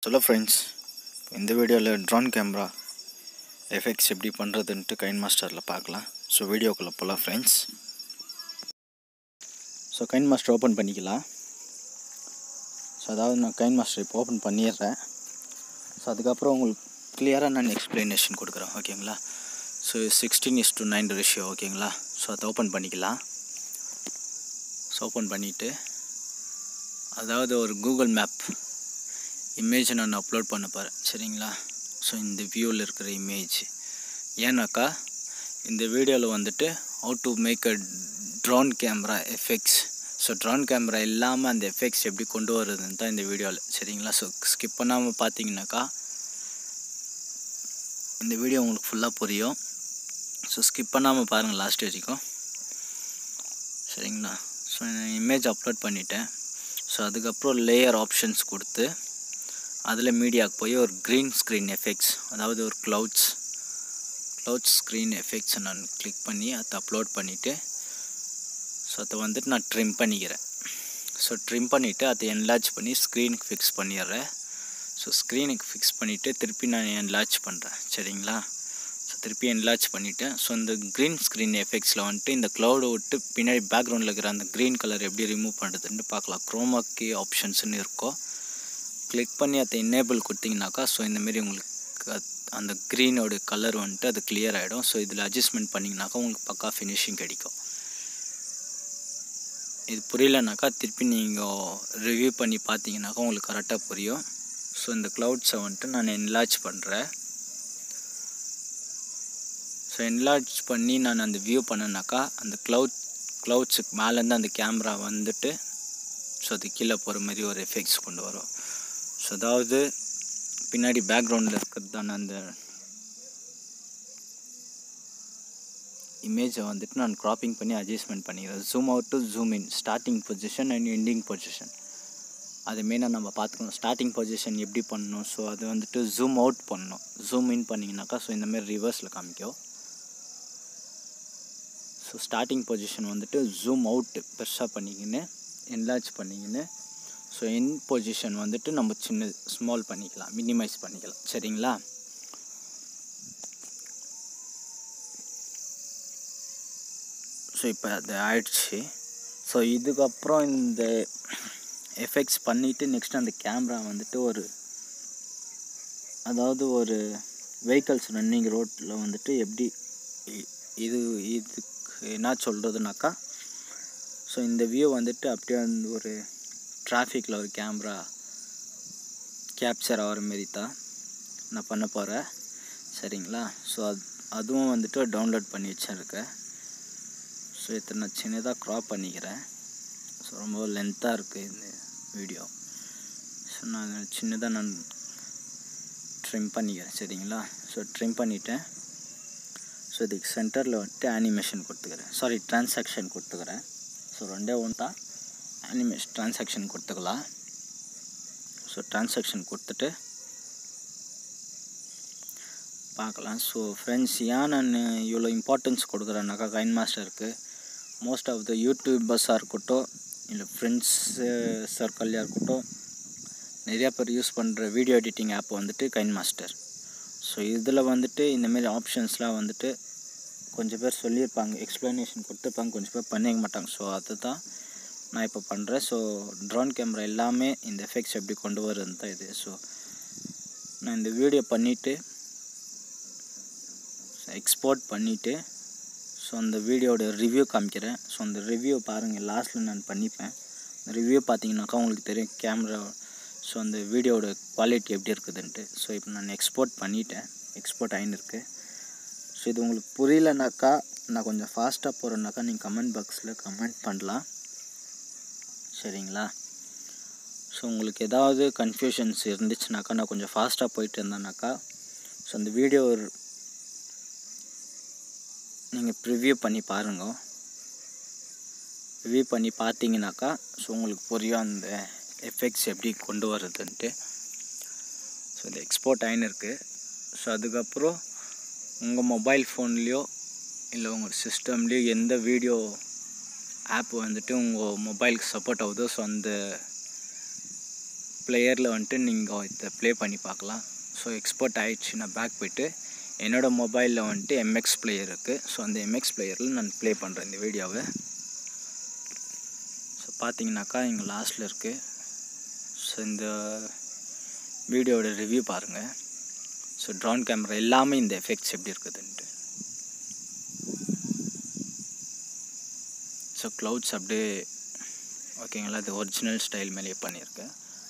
hello friends இந்த வீடியோவில் drone camera effects எப்படி பண்ணுறதுன்ட்டு கைன் மாஸ்டரில் பார்க்கலாம் ஸோ வீடியோக்குள்ளே போகலாம் friends so KineMaster open பண்ணிக்கலாம் ஸோ அதாவது நான் கைன் மாஸ்டர் இப்போ ஓப்பன் பண்ணிடுறேன் ஸோ அதுக்கப்புறம் உங்களுக்கு கிளியராக நான் எக்ஸ்ப்ளனேஷன் கொடுக்குறேன் ஓகேங்களா so sixteen is to nine ratio ஓகேங்களா ஸோ அதை ஓப்பன் பண்ணிக்கலாம் ஸோ ஓப்பன் பண்ணிவிட்டு அதாவது ஒரு கூகுள் மேப் இமேஜ் நான் அப்லோட் பண்ண போகிறேன் சரிங்களா ஸோ இந்த வியூவில் இருக்கிற இமேஜ் ஏன்னாக்கா இந்த வீடியோவில் வந்துட்டு how to make a drone camera effects so drone camera இல்லாமல் அந்த எஃபெக்ட்ஸ் எப்படி கொண்டு வருதுன்னு தான் இந்த வீடியோவில் சரிங்களா ஸோ ஸ்கிப் பண்ணாமல் பார்த்தீங்கன்னாக்கா இந்த வீடியோ உங்களுக்கு ஃபுல்லாக புரியும் ஸோ ஸ்கிப் பண்ணாமல் பாருங்கள் லாஸ்ட் வரைக்கும் சரிங்களா ஸோ நான் இமேஜ் அப்லோட் பண்ணிட்டேன் ஸோ அதுக்கப்புறம் லேயர் ஆப்ஷன்ஸ் கொடுத்து அதில் மீடியாவுக்கு போய் ஒரு க்ரீன் ஸ்க்ரீன் எஃபெக்ட்ஸ் அதாவது ஒரு க்ளவுட்ஸ் க்ளவுட்ஸ் ஸ்க்ரீன் எஃபெக்ட்ஸை நான் கிளிக் பண்ணி அதை அப்லோட் பண்ணிவிட்டு ஸோ அதை வந்துட்டு நான் ட்ரிம் பண்ணிக்கிறேன் ஸோ ட்ரிம் பண்ணிவிட்டு அதை என்லார்ஜ் பண்ணி ஸ்க்ரீனுக்கு ஃபிக்ஸ் பண்ணிடுறேன் ஸோ ஸ்க்ரீனுக்கு ஃபிக்ஸ் பண்ணிவிட்டு திருப்பி நான் என்லார்ஜ் பண்ணுறேன் சரிங்களா ஸோ திருப்பி என்லார்ஜ் பண்ணிவிட்டேன் ஸோ இந்த க்ரீன் ஸ்க்ரீன் எஃபெக்ட்ஸில் வந்துட்டு இந்த க்ளவுடை விட்டு பின்னாடி பேக்ரவுண்டில் இருக்கிற அந்த க்ரீன் கலர் எப்படி ரிமூவ் பண்ணுறதுன்னு பார்க்கலாம் க்ரோமாக்கி ஆப்ஷன்ஸ்னு இருக்கும் கிளிக் பண்ணி அதை என்னேபிள் கொடுத்தீங்கனாக்கா ஸோ இந்தமாரி உங்களுக்கு அத்- அந்த க்ரீனோட கலர் வந்துட்டு அது கிளியர் ஆகிடும் ஸோ இதில் அட்ஜஸ்ட்மெண்ட் பண்ணிங்கனாக்கா உங்களுக்கு பக்கா ஃபினிஷிங் கிடைக்கும் இது புரியலனாக்கா திருப்பி நீங்கள் ரிவ்யூ பண்ணி பார்த்தீங்கன்னாக்கா உங்களுக்கு கரெக்டாக புரியும் ஸோ இந்த க்ளவுட்ஸை வந்துட்டு நான் என்லார்ஜ் பண்ணுறேன் ஸோ என்லார்ஜ் பண்ணி நான் அந்த வியூ பண்ணேனாக்கா அந்த க்ளவுட் க்ளவுட்ஸுக்கு மேலேருந்து அந்த கேமரா வந்துட்டு ஸோ அது கீழே போகிற மாதிரி ஒரு எஃபெக்ட்ஸ் கொண்டு வரும் ஸோ அதாவது பின்னாடி பேக்ரவுண்டில் இருக்கிறது தானே அந்த இமேஜை வந்துட்டு நான் க்ராப்பிங் பண்ணி அட்ஜஸ்ட்மெண்ட் பண்ணிக்கிறேன் zoom out to zoom in starting position and ending position அது மெயினாக நம்ம பார்த்துக்கணும் ஸ்டார்டிங் பொசிஷன் எப்படி பண்ணணும் ஸோ அது வந்துட்டு ஜூம் அவுட் பண்ணணும் ஜூம் இன் பண்ணிங்கனாக்கா ஸோ இந்தமாரி ரிவர்ஸில் காமிக்கும் ஸோ ஸ்டார்டிங் பொசிஷன் வந்துட்டு ஜூம் அவுட் பெருசாக பண்ணிக்கின்னு என்லார்ஜ் பண்ணிக்கின்னு ஸோ இன் பொசிஷன் வந்துட்டு நம்ம சின்ன ஸ்மால் பண்ணிக்கலாம் மினிமைஸ் பண்ணிக்கலாம் சரிங்களா ஸோ இப்போ அது ஆயிடுச்சு ஸோ இதுக்கப்புறம் இந்த எஃபெக்ட்ஸ் பண்ணிவிட்டு நெக்ஸ்ட் அந்த கேமரா வந்துட்டு ஒரு அதாவது ஒரு வெஹிக்கல்ஸ் ரன்னிங் ரோட்டில் வந்துட்டு எப்படி இ- இது இதுக்கு என்ன சொல்கிறதுனாக்கா ஸோ இந்த வியூ வந்துட்டு அப்படியே வந்து ஒரு டிராஃபிக்கில் ஒரு கேமரா கேப்சர் ஆகிற மாரி தான் நான் பண்ண போகிறேன் சரிங்களா ஸோ அது அதுவும் வந்துட்டு டவுன்லோட் பண்ணி வச்சிருக்கேன் ஸோ இதை நான் சின்னதாக க்ராப் பண்ணிக்கிறேன் ஸோ ரொம்ப லென்த்தாக இருக்குது இந்த வீடியோ ஸோ நான் சின்னதாக நான் ட்ரிம் பண்ணிக்கிறேன் சரிங்களா ஸோ ட்ரிம் பண்ணிட்டேன் ஸோ இதுக்கு சென்டரில் வந்துட்டு அனிமேஷன் கொடுத்துக்கிறேன் சாரி ட்ரான்சாக்ஷன் கொடுத்துக்கிறேன் ஸோ ரெண்டே ஒன்று தான் அனிமேஷன் ட்ரான்சாக்ஷன் கொடுத்துக்கலாம் ஸோ ட்ரான்சாக்ஷன் கொடுத்துட்டு பார்க்கலாம் ஸோ ஃப்ரெண்ட்ஸ் ஏன் நான் இவ்வளோ இம்பார்ட்டன்ஸ் கொடுக்குறேன்னாக்கா கைன் மாஸ்டருக்கு மோஸ்ட் ஆஃப் த யூடியூபர்ஸாக இருக்கட்டும் இல்லை ஃப்ரெண்ட்ஸு சர்க்கிள்லையாக இருக்கட்டும் நிறையா பேர் யூஸ் பண்ணுற வீடியோ எடிட்டிங் ஆப் வந்துட்டு கைன் மாஸ்டர் ஸோ இதில் வந்துட்டு இந்தமாரி ஆப்ஷன்ஸ்லாம் வந்துட்டு கொஞ்சம் பேர் சொல்லியிருப்பாங்க எக்ஸ்ப்ளனேஷன் கொடுத்துருப்பாங்க கொஞ்சம் பேர் பண்ணிக்க மாட்டாங்க ஸோ அதுதான் நான் இப்போ பண்ணுறேன் ஸோ ட்ரோன் கேமரா எல்லாமே இந்த எஃபெக்ட்ஸ் எப்படி கொண்டு வருதுன்னு தான் இது ஸோ நான் இந்த வீடியோ பண்ணிவிட்டு எக்ஸ்போர்ட் பண்ணிவிட்டு ஸோ அந்த வீடியோட ரிவ்யூ காமிக்கிறேன் ஸோ அந்த ரிவ்யூ பாருங்கள் லாஸ்ட்டில் நான் பண்ணிப்பேன் அந்த ரிவ்யூ பார்த்தீங்கன்னாக்கா உங்களுக்கு தெரியும் கேமரா ஸோ அந்த வீடியோட குவாலிட்டி எப்படி இருக்குதுன்ட்டு ஸோ இப்போ நான் எக்ஸ்போர்ட் பண்ணிட்டேன் எக்ஸ்போர்ட் ஆகின்னு இருக்கு ஸோ இது உங்களுக்கு புரியலனாக்கா நான் கொஞ்சம் ஃபாஸ்ட்டாக போகிறேன்னாக்கா நீங்கள் கமெண்ட் பாக்ஸில் கமெண்ட் பண்ணலாம் சரிங்களா ஸோ உங்களுக்கு ஏதாவது கன்ஃபியூஷன்ஸ் இருந்துச்சுனாக்கா நான் கொஞ்சம் ஃபாஸ்ட்டாக போயிட்டு இருந்தேனாக்கா ஸோ அந்த வீடியோ நீங்கள் ப்ரிவ்யூ பண்ணி பாருங்க ரிவ்யூ பண்ணி பார்த்தீங்கன்னாக்கா ஸோ உங்களுக்கு புரியும் அந்த எஃபெக்ட்ஸ் எப்படி கொண்டு வர்றதுன்ட்டு ஸோ இது எக்ஸ்போர்ட் ஆகின்னு இருக்குது ஸோ அதுக்கப்புறம் உங்கள் மொபைல் ஃபோன்லேயோ இல்லை உங்கள் சிஸ்டம்லேயோ எந்த வீடியோ ஆப் வந்துட்டு உங்கள் மொபைலுக்கு சப்போர்ட் ஆகுதோ ஸோ அந்த பிளேயரில் வந்துட்டு நீங்கள் இதை ப்ளே பண்ணி பார்க்கலாம் ஸோ எக்ஸ்போர்ட் ஆயிடுச்சு நான் பேக் போயிட்டு என்னோடய மொபைலில் வந்துட்டு எம்எக்ஸ் பிளேயர் இருக்குது ஸோ அந்த எம்எக்ஸ் பிளேயரில் நான் ப்ளே பண்ணுறேன் இந்த வீடியோவை ஸோ பார்த்தீங்கன்னாக்கா இங்கே லாஸ்ட்டில் இருக்குது ஸோ இந்த வீடியோவோட ரிவ்யூ பாருங்கள் ஸோ ட்ரோன் கேமரா எல்லாமே இந்த எஃபெக்ட்ஸ் எப்படி இருக்குதுன்ட்டு ஸோ க்ளவுட்ஸ் அப்படியே ஓகேங்களா இது ஒரிஜினல் ஸ்டைல் மேலேயே பண்ணியிருக்கேன்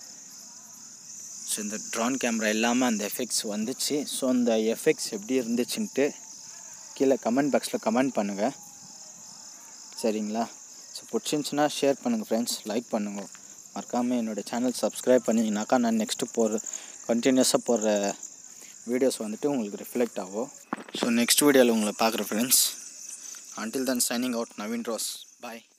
ஸோ இந்த ட்ரோன் கேமரா எல்லாமே அந்த எஃபெக்ட்ஸ் வந்துச்சு ஸோ அந்த எஃபெக்ட்ஸ் எப்படி இருந்துச்சுன்ட்டு கீழே கமெண்ட் பாக்ஸில் கமெண்ட் பண்ணுங்கள் சரிங்களா ஸோ பிடிச்சிருந்துச்சின்னா ஷேர் பண்ணுங்கள் ஃப்ரெண்ட்ஸ் லைக் பண்ணுங்கள் மறக்காமல் என்னோடய சேனல் சப்ஸ்கிரைப் பண்ணிங்கனாக்கா நான் நெக்ஸ்ட்டு போகிற கண்டினியூஸாக போடுற வீடியோஸ் வந்துட்டு உங்களுக்கு ரிஃப்ளெக்ட் ஆகும் ஸோ நெக்ஸ்ட் வீடியோவில் உங்களை பார்க்குறேன் friends until then signing out naveen ross bye